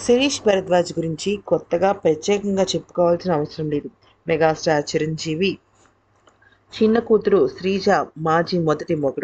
శిరీష్ భరద్వాజ్ గురించి కొత్తగా ప్రత్యేకంగా చెప్పుకోవాల్సిన అవసరం లేదు మెగాస్టార్ చిరంజీవి చిన్న కూతురు శ్రీజ మాజీ మొదటి మొగుడు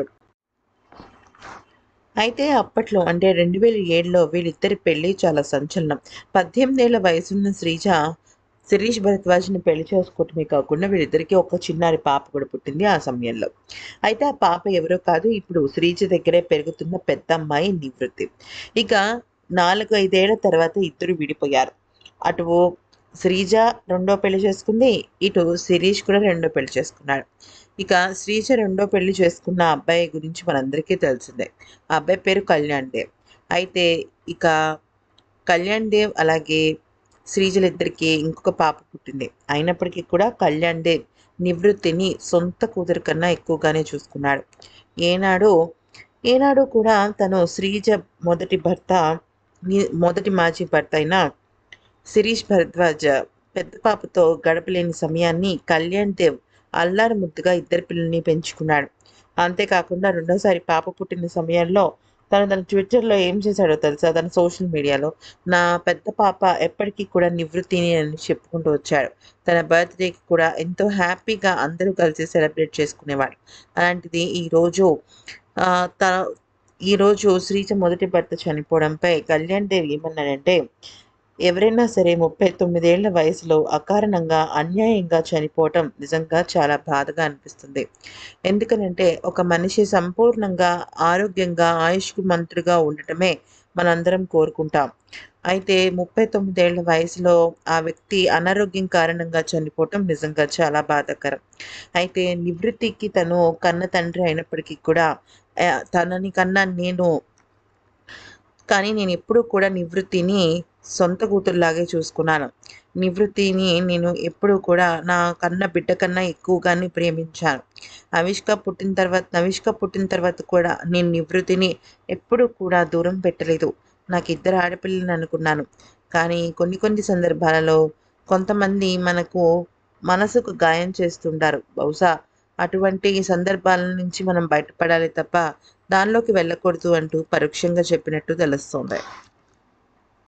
అయితే అప్పట్లో అంటే రెండు వేల ఏడులో వీళ్ళిద్దరి పెళ్లి చాలా సంచలనం పద్దెనిమిదేళ్ల వయసున్న శ్రీజ శిరీష్ భరద్వాజ్ని పెళ్లి చేసుకోవటమే కాకుండా వీళ్ళిద్దరికీ ఒక చిన్నారి పాప కూడా పుట్టింది ఆ సమయంలో అయితే ఆ పాప ఎవరో కాదు ఇప్పుడు శ్రీజ దగ్గరే పెరుగుతున్న పెద్ద అమ్మాయి నివృత్తి ఇక నాలుగు ఐదేళ్ల తర్వాత ఇద్దరు విడిపోయారు అటు శ్రీజ రెండో పెళ్లి చేసుకుంది ఇటు శిరీష్ కూడా రెండో పెళ్లి చేసుకున్నాడు ఇక శ్రీజ రెండో పెళ్లి చేసుకున్న అబ్బాయి గురించి మనందరికీ తెలిసిందే ఆ అబ్బాయి పేరు కళ్యాణ్ దేవ్ అయితే ఇక కళ్యాణ్ దేవ్ అలాగే శ్రీజలిద్దరికి ఇంకొక పాప పుట్టింది అయినప్పటికీ కూడా కళ్యాణ్ దేవ్ నివృత్తిని సొంత కూతురు కన్నా ఎక్కువగానే చూసుకున్నాడు ఏనాడు ఏనాడు కూడా తను శ్రీజ మొదటి భర్త ని- మొదటి మాజీ భర్త అయిన శిరీష్ భరద్వాజ్ పెద్ద పాపతో గడపలేని సమయాన్ని కళ్యాణ్ దేవ్ అల్లారు ముద్దుగా ఇద్దరు పిల్లల్ని పెంచుకున్నాడు అంతేకాకుండా రెండోసారి పాప పుట్టిన సమయంలో తను తన ట్విట్టర్లో ఏం చేశాడో తెలుసా తన సోషల్ మీడియాలో నా పెద్ద పాప ఎప్పటికీ కూడా నివృత్తిని అని చెప్పుకుంటూ వచ్చాడు తన బర్త్డేకి కూడా ఎంతో హ్యాపీగా అందరూ కలిసి సెలబ్రేట్ చేసుకునేవాడు అలాంటిది ఈరోజు ఆ, తన ఈరోజు శ్రీజ మొదటి భర్త చనిపోవడంపై కళ్యాణ్ దేవ్ ఏమన్నాడంటే ఎవరైనా సరే ముప్పై తొమ్మిదేళ్ల వయసులో అకారణంగా అన్యాయంగా చనిపోవటం నిజంగా చాలా బాధగా అనిపిస్తుంది ఎందుకనంటే ఒక మనిషి సంపూర్ణంగా ఆరోగ్యంగా ఆయుష్కు మంత్రుగా ఉండటమే మనందరం కోరుకుంటాం అయితే ముప్పై తొమ్మిదేళ్ల వయసులో ఆ వ్యక్తి అనారోగ్యం కారణంగా చనిపోవటం నిజంగా చాలా బాధాకరం అయితే నివృత్తికి తను కన్న తండ్రి అయినప్పటికీ కూడా ఆ, తనని కన్నా నేను కానీ నేను ఎప్పుడూ కూడా నివృత్తిని సొంత కూతురులాగే చూసుకున్నాను నివృత్తిని నేను ఎప్పుడూ కూడా నా కన్న బిడ్డ కన్నా ఎక్కువగానే ప్రేమించాను అవిష్క పుట్టిన తర్వాత నవిష్క పుట్టిన తర్వాత కూడా నేను నివృత్తిని ఎప్పుడూ కూడా దూరం పెట్టలేదు నాకు ఇద్దరు ఆడపిల్లలు అనుకున్నాను కానీ కొన్ని కొన్ని సందర్భాలలో కొంతమంది మనకు మనసుకు గాయం చేస్తుంటారు బహుశా అటువంటి సందర్భాల నుంచి మనం బయటపడాలి తప్ప దానిలోకి వెళ్ళకూడదు అంటూ పరోక్షంగా చెప్పినట్టు తెలుస్తోంది